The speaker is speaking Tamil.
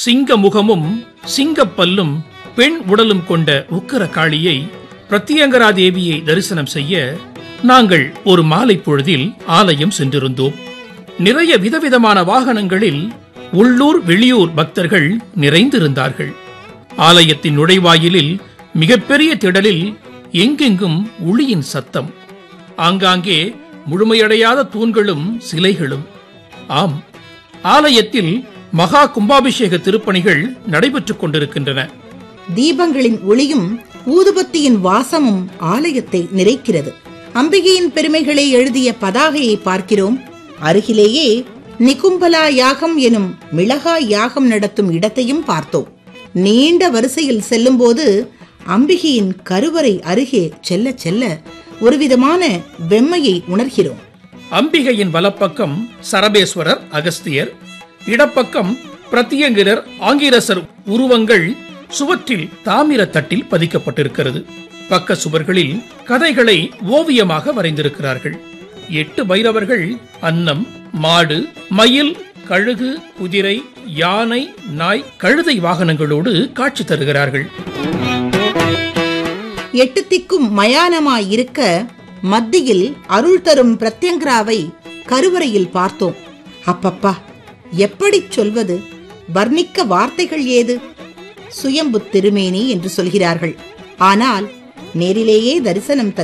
சிங்க முகமும் சிங்கப்பல்லும் பெண் உடலும் கொண்ட உக்கிர காளியை பிரத்யங்கரா தேவியை தரிசனம் செய்ய நாங்கள் ஒரு மாலை பொழுதில் ஆலயம் சென்றிருந்தோம் நிறைய விதவிதமான வாகனங்களில் உள்ளூர் வெளியூர் பக்தர்கள் நிறைந்திருந்தார்கள் ஆலயத்தின் நுழைவாயிலில் மிகப்பெரிய திடலில் எங்கெங்கும் ஒளியின் சத்தம் ஆங்காங்கே முழுமையடையாத தூண்களும் சிலைகளும் ஆம் ஆலயத்தில் மகா கும்பாபிஷேக திருப்பணிகள் நடைபெற்றுக் கொண்டிருக்கின்றன தீபங்களின் ஒளியும் ஊதுபத்தியின் வாசமும் ஆலயத்தை நிறைக்கிறது அம்பிகையின் பெருமைகளை எழுதிய பதாகையை பார்க்கிறோம் அருகிலேயே நிகும்பலா யாகம் எனும் மிளகா யாகம் நடத்தும் இடத்தையும் பார்த்தோம் நீண்ட வரிசையில் செல்லும்போது அம்பிகையின் கருவறை அருகே செல்ல செல்ல ஒருவிதமான வெம்மையை உணர்கிறோம் அம்பிகையின் வலப்பக்கம் சரபேஸ்வரர் அகஸ்தியர் இடப்பக்கம் பிரத்தியங்கிரர் ஆங்கிரசர் உருவங்கள் சுவற்றில் தாமிர தட்டில் பதிக்கப்பட்டிருக்கிறது பக்க சுவர்களில் கதைகளை ஓவியமாக வரைந்திருக்கிறார்கள் எட்டு பைரவர்கள் அன்னம் மாடு மயில் கழுகு குதிரை யானை நாய் கழுதை வாகனங்களோடு காட்சி தருகிறார்கள் எட்டு திக்கும் மயானமாய் இருக்க மத்தியில் அருள் தரும் பிரத்யங்கராவை கருவறையில் பார்த்தோம் அப்பப்பா எப்படிச் சொல்வது வர்ணிக்க வார்த்தைகள் ஏது சுயம்பு திருமேனி என்று சொல்கிறார்கள் ஆனால் நேரிலேயே தரிசனம் தந்த